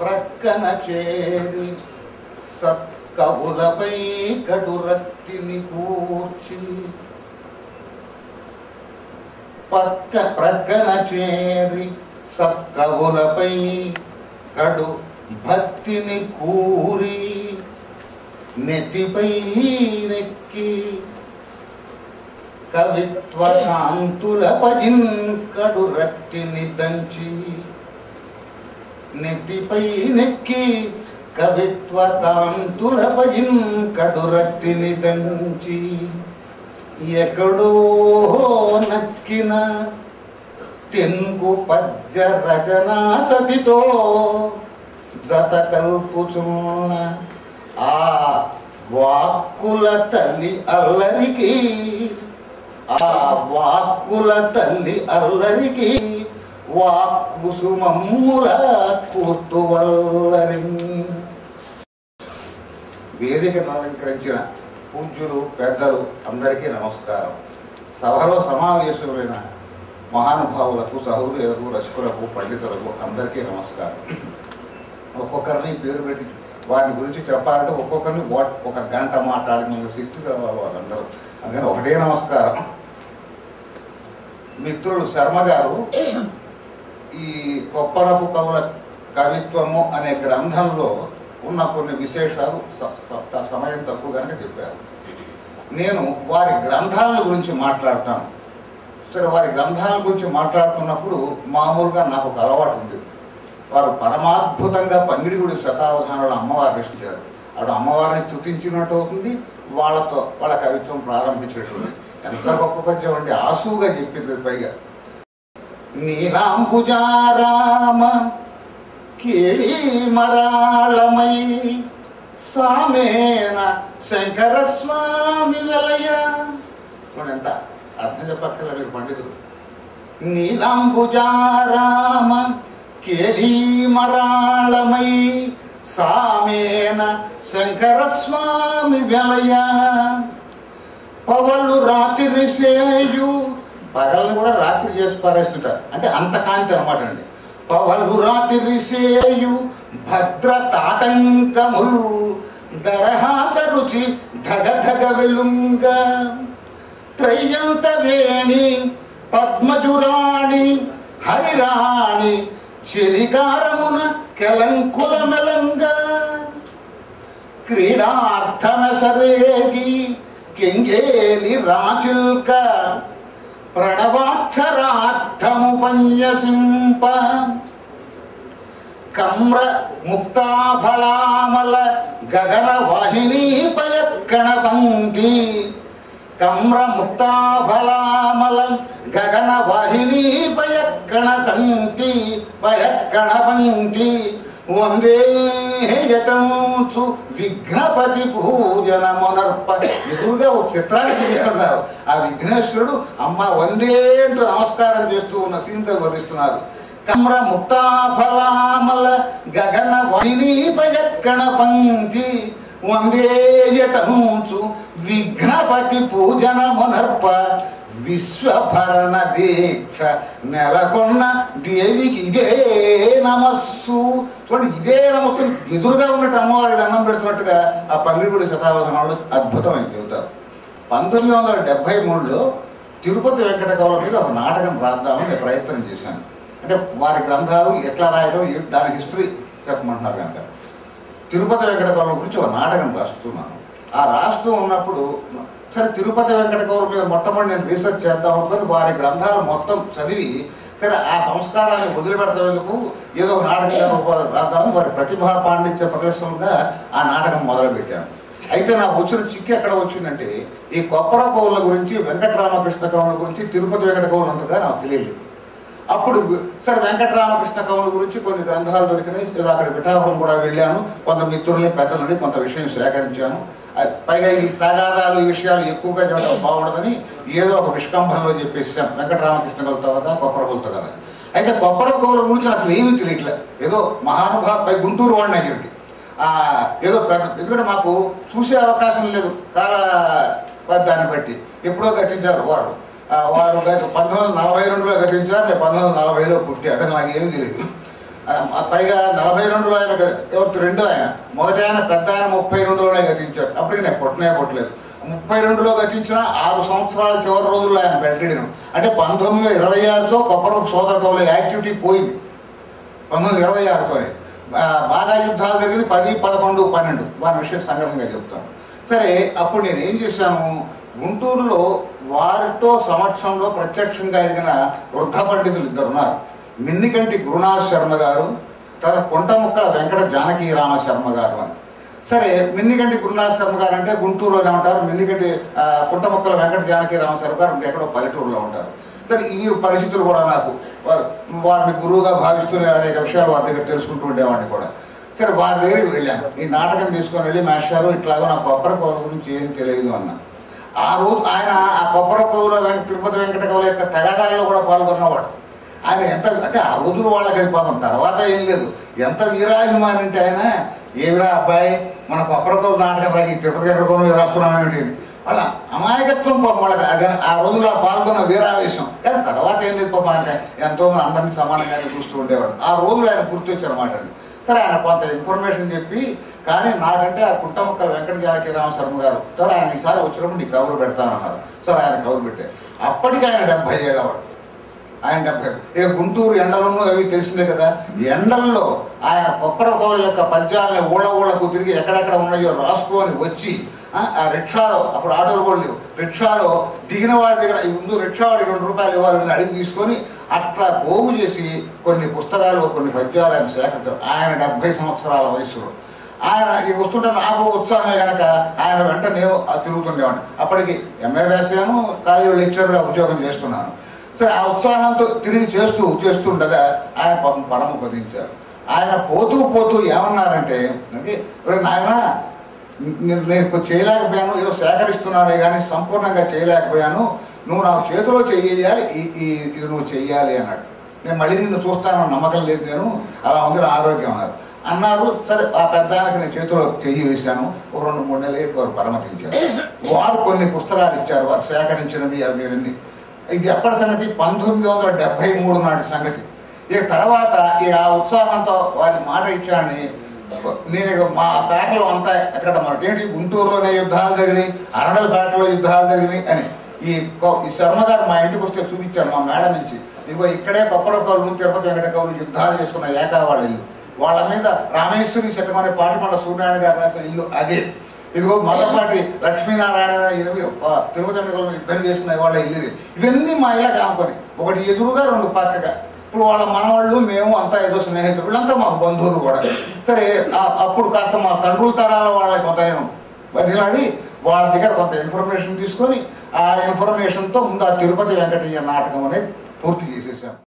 ప్రక్కన చేరి సత్కవులపై కడురక్తిని కూర్చి పక్క ప్రక్కన చేరి సత్కవులపై కడు భక్తిని కూరి నెతిపై నెక్కి కవిత్వ శాంతుల పజింకడు రక్తిని దంచి నెత్తిపై నెక్కి కవిత్వ కాంతుల పజింకడు రక్తిని దంచి ఎక్కడో నక్కిన తెంగు పద్య రచనా సతితో జత కల్పుచున్న ఆ వాక్కుల తల్లి అల్లరికి ఆ వాక్కుల తల్లి అల్లరికి వాక్కుసుమమ్ముల కూర్తువల్లరి వేదికను అలంకరించిన పూజ్యులు పెద్దలు అందరికీ నమస్కారం సభలో సమావేశమైన మహానుభావులకు సహృదయులకు రసికులకు పండితులకు అందరికీ నమస్కారం ఒక్కొక్కరిని పేరు పెట్టి వారి గురించి చెప్పాలంటే ఒక్కొక్కరిని వా- ఒక గంట మాట్లాడిన శక్తి కావాలి వాళ్ళందరూ అందుకని ఒకటే నమస్కారం మిత్రులు శర్మ గారు ఈ కొప్పరపు కవుల కవిత్వము అనే గ్రంథంలో ఉన్న కొన్ని విశేషాలు స- స- సమయం తక్కువ కనుక చెప్పారు నేను వారి గ్రంథాల గురించి మాట్లాడతాను సరే వారి గ్రంథాల గురించి మాట్లాడుతున్నప్పుడు మామూలుగా నాకు ఒక అలవాటు ఉంది వారు పరమాద్భుతంగా పంగిడిగుడి శతావధానంలో అమ్మవారు రచించారు అటు అమ్మవారిని తుతించినట్టు అవుతుంది వాళ్ళతో వాళ్ళ కవిత్వం ప్రారంభించేటువంటి ఎంత గొప్ప పద్యం అంటే ఆసువుగా చెప్పింది పైగా నీలాంబుజారామ కేళీ మరాళమై సామేన శంకర స్వామి వెలయ చూడండి ఎంత అర్థం చెప్పక్కర్లేదు మీరు పండితులు నీలాంబుజారామ కేళీ మరాళమై సామేన శంకర స్వామి వెలయ పవలు రాత్రి సేయు పగలను కూడా రాత్రి చేసి పారేస్తుంటారు అంటే అంత కాంతి అనమాట అండి పవలు రాత్రి సేయు భద్ర తాటంకములు దరహాస రుచి ధగ ధగ వెలుంగ త్రయ్యంత వేణి పద్మజురాణి హరిరాణి చెలికారమున కెలంకుల మెలంగా క్రీడార్థన సరేగి కెంగేలి రాచిల్క ప్రణవాక్షరార్థము పన్యసింప కమ్ర ముక్తాఫలామల గగన వాహిని పయక్కణ పంక్తి కమ్ర ముక్తాఫలామల గగన వాహిని పయక్కణ కంకి పయక్కణ పంక్తి వందే యటంచు విఘ్నపతి పూజన మొనర్ప ఎదురుగా ఒక చిత్రాన్ని చూపిస్తున్నారు ఆ విఘ్నేశ్వరుడు అమ్మ వందే అంటూ నమస్కారం చేస్తూ ఉన్న సీన్తో వర్ణిస్తున్నారు కమ్ర ముక్తాఫలామల గగన వాహిని పయక్కణ పంక్తి వందేయటంచు విఘ్నపతి పూజన మునర్ప విశ్వభరణ దీక్ష నెలకొన్న దేవికి ఇదే నమస్సు చూడండి ఇదే నమస్సు ఎదురుగా ఉన్నట్టు అమ్మవారి దండం పెడుతున్నట్టుగా ఆ పంగిడిగుడి శతావధానంలో అద్భుతమైన చెబుతారు పంతొమ్మిది వందల డెబ్బై మూడులో తిరుపతి వెంకట కవుల మీద ఒక నాటకం రాద్దామని నేను ప్రయత్నం చేశాను అంటే వారి గ్రంథాలు ఎట్లా రాయడం ఏ- దాని హిస్టరీ చెప్పమంటున్నారు కనుక తిరుపతి వెంకట కవుల గురించి ఒక నాటకం రాస్తున్నాను ఆ రాస్తూ ఉన్నప్పుడు సరే తిరుపతి వెంకట కవుల మీద మొట్టమొదటి నేను రీసెర్చ్ చేద్దాం అనుకుని వారి గ్రంథాలు మొత్తం చదివి సరే ఆ సంస్కారాన్ని వదిలిపెడతానికి ఏదో ఒక నాటకంగా రూప- రాద్దామని వారి ప్రతిభా పాండిత్య ప్రదర్శనగా ఆ నాటకం మొదలుపెట్టాను అయితే నాకు వచ్చిన చిక్కు ఎక్కడ వచ్చిందంటే ఈ కొప్పర కవుల గురించి వెంకటరామకృష్ణ కవుల గురించి తిరుపతి వెంకట కవులు అంతగా నాకు తెలియలేదు అప్పుడు సరే వెంకటరామకృష్ణ కవుల గురించి కొన్ని గ్రంథాలు దొరికినాయి ఏదో అక్కడ పిఠాపురం కూడా వెళ్ళాను కొంత మిత్రుల్ని పెద్దలని కొంత విషయం సేకరించాను అది పైగా ఈ తగాదాలు ఈ విషయాలు ఎక్కువగా చెప్పడం బాగుండదని ఏదో ఒక విష్కంభంలో చెప్పేసాం వెంకటరామకృష్ణ కవులతో కదా కొప్పర కవులతో కదా అయితే కొప్పర కవుల గురించి నాకు అసలు ఏమీ తెలియట్లే ఏదో మహానుభావ పై గుంటూరు వాడిని అయ్యండి ఆ ఏదో పెద్ద ఎందుకంటే మాకు చూసే అవకాశం లేదు కాల దాన్ని బట్టి ఎప్పుడో కట్టించారు వారు ఆ, వారు గత పంతొమ్మిది వందల నలభై రెండులో కట్టించారు నేను పంతొమ్మిది వందల నలభైలో పుట్టాడు నాకు ఏం తెలియదు ఆ పైగా నలభై రెండులో ఆయన గ- ఎవరు రెండు ఆయన మొదటి ఆయన పెద్ద ఆయన ముప్పై రెండులోనే గతించాడు అప్పటికి నేను పుట్టనే పుట్టలేదు ముప్పై రెండులో గతించిన ఆరు సంవత్సరాల చివరి రోజుల్లో ఆయన బెడ్రిడిను అంటే పంతొమ్మిది వందల ఇరవై ఆరుతో కొప్పరం సోదర కవుల యాక్టివిటీ పోయింది పంతొమ్మిది వందల ఇరవై ఆరుతోనే ఆ, బాగా యుద్ధాలు జరిగింది పది పదకొండు పన్నెండు వారి విషయం సంగ్రహంగా చెప్తాను సరే అప్పుడు నేను ఏం చేశాను గుంటూరులో వారితో సమక్షంలో ప్రత్యక్షంగా ఎదిగిన వృద్ధ పండితులు ఇద్దరు ఉన్నారు మిన్నికంటి గురునాథ్ శర్మ గారు తర్వాత కొంటముక్కల వెంకట జానకి రామ శర్మ గారు అని సరే మిన్నిగంటి గురునాథ్ శర్మ గారు అంటే గుంటూరులోనే ఉంటారు మిన్నిగంటి ఆ, కుంటముక్కల వెంకట జానకి రామ శర్మ గారు అంటే ఎక్కడో పల్లెటూరులో ఉంటారు సరే ఈ పరిస్థితులు కూడా నాకు వారు వారిని గురువుగా భావిస్తూనే అనేక విషయాలు వారి దగ్గర తెలుసుకుంటూ ఉండేవాడిని కూడా సరే వారి దగ్గరికి వెళ్ళాను ఈ నాటకం తీసుకొని వెళ్ళి మాస్టారు ఇట్లాగో నాకు కొబ్బరి పౌల గురించి ఏం తెలియదు అన్న ఆ రోజు ఆయన ఆ కొబ్బరి పౌల వెంక తిరుపతి వెంకట కవుల యొక్క తగాదాలలో కూడా పాల్గొన్నవాడు ఆయన ఎంత అంటే ఆ రోజులు వాళ్ళకి అది పాపం తర్వాత ఏం లేదు ఎంత వీరాభిమాని అంటే ఆయన ఏమిరా అబ్బాయి మన కొప్పరకో నాటకం రాకి తిరుపతి ఎక్కడికో రాస్తున్నాం ఏమిటి వాళ్ళ అమాయకత్వం పాపం వాళ్ళకి అది ఆ రోజుల్లో పాల్గొన్న వీరావేశం కానీ తర్వాత ఏం లేదు పాపం అంటే ఎంతో మంది అందరినీ సమానంగానే చూస్తూ ఉండేవాడు ఆ రోజులు ఆయన గుర్తొచ్చారన్నమాట అండి సరే ఆయన కొంత ఇన్ఫర్మేషన్ చెప్పి కానీ నాకంటే ఆ కుట్టముక్కల వెంకట జానకి రామ శర్మ గారు సరే ఆయన ఈసారి వచ్చినప్పుడు నీ కబురు పెడతానన్నారు సరే ఆయన కబురు పెట్టారు అప్పటికి ఆయన డెబ్బై ఏళ్ళవాడు ఆయన డెబ్బై ఇక గుంటూరు ఎండలను అవి తెలిసిందే కదా ఎండల్లో ఆయన కొప్పరకోల యొక్క పద్యాలని ఊళ్ళ ఊళ్ళకు తిరిగి ఎక్కడెక్కడ ఉన్నాయో రాసుకొని వచ్చి ఆ, ఆ రిక్షాలో అప్పుడు ఆటోలు కూడా లేవు రిక్షాలో దిగిన వాడి దగ్గర ఈ ముందు రిక్షా వాడికి రెండు రూపాయలు ఇవ్వాలని అడిగి తీసుకొని అట్లా పోగు చేసి కొన్ని పుస్తకాలు కొన్ని పద్యాలు ఆయన సేకరించారు ఆయన డెబ్బై సంవత్సరాల వయసులో ఆయన ఈ వస్తుంటే నాకు ఉత్సాహమే కనుక ఆయన వెంట నేను ఆ తిరుగుతుండేవాడిని అప్పటికి ఎంఏ వేసాను కాలేజీ లెక్చర్గా ఉద్యోగం చేస్తున్నాను సరే ఆ ఉత్సాహంతో తిరిగి చేస్తూ చేస్తుండగా ఆయన పాపం పరమ పదించారు ఆయన పోతూ పోతూ ఏమన్నారంటే అంటే "ఒరేయ్ నాయనా నేను నేను చేయలేకపోయాను ఏదో సేకరిస్తున్నానే కానీ సంపూర్ణంగా చేయలేకపోయాను నువ్వు నా చేతిలో చెయ్యాలి ఈ ఈ ఇది నువ్వు చెయ్యాలి అన్నాడు నేను మళ్ళీ నిన్ను చూస్తాను నమ్మకం లేదు నేను అలా ఉంది నా ఆరోగ్యం అన్నారు అన్నారు సరే ఆ పెద్దానికి నేను చేతిలో చెయ్యి వేశాను ఒక రెండు మూడు నెలలు వారు పరమతించారు వారు కొన్ని పుస్తకాలు ఇచ్చారు వారు సేకరించినవి అవి ఇవన్నీ ఇది ఎప్పటి సంగతి పంతొమ్మిది వందల డెబ్బై మూడు నాటి సంగతి ఇక తర్వాత ఇక ఆ ఉత్సాహంతో వారి మాట ఇచ్చానని నేను ఇక మా పేటలో అంతా ఎక్కడ మన ఏంటి గుంటూరులోనే యుద్ధాలు జరిగినాయి అరణలపేటలో యుద్ధాలు జరిగినాయి అని ఈ కొ- ఈ శర్మ గారు మా ఇంటికి వస్తే చూపించారు మా మేడ నుంచి ఇదిగో ఇక్కడే కొప్పల కవులు తిరుపతి వెంకట కవులు యుద్ధాలు చేసుకున్న ఏకా వాళ్ళ ఇల్లు వాళ్ళ మీద రామేశ్వరి శతమనే పాటిమండ సూర్యనారాయణ గారు రాసిన ఇల్లు అదే ఇదిగో మొదపాటి లక్ష్మీనారాయణ ఇరవై తిరుపతి వెంకట కవులు యుద్ధం చేసిన వాళ్ళ ఇల్లు ఇది. ఇవన్నీ మా ఇళ్ళ కానుకొని ఒకటి ఎదురుగా రెండు పక్కగా ఇప్పుడు వాళ్ళ మనవాళ్ళు మేము అంతా ఏదో స్నేహితులు వీళ్ళంతా మాకు బంధువులు కూడా సరే ఆ- అప్పుడు కాస్త మా తండ్రుల తరాల వాళ్ళకి కొంత నేను బదిలాడి వాళ్ళ దగ్గర కొంత ఇన్ఫర్మేషన్ తీసుకొని ఆ ఇన్ఫర్మేషన్తో ముందు ఆ తిరుపతి వెంకటయ్య నాటకం అనేది పూర్తి చేసేసాం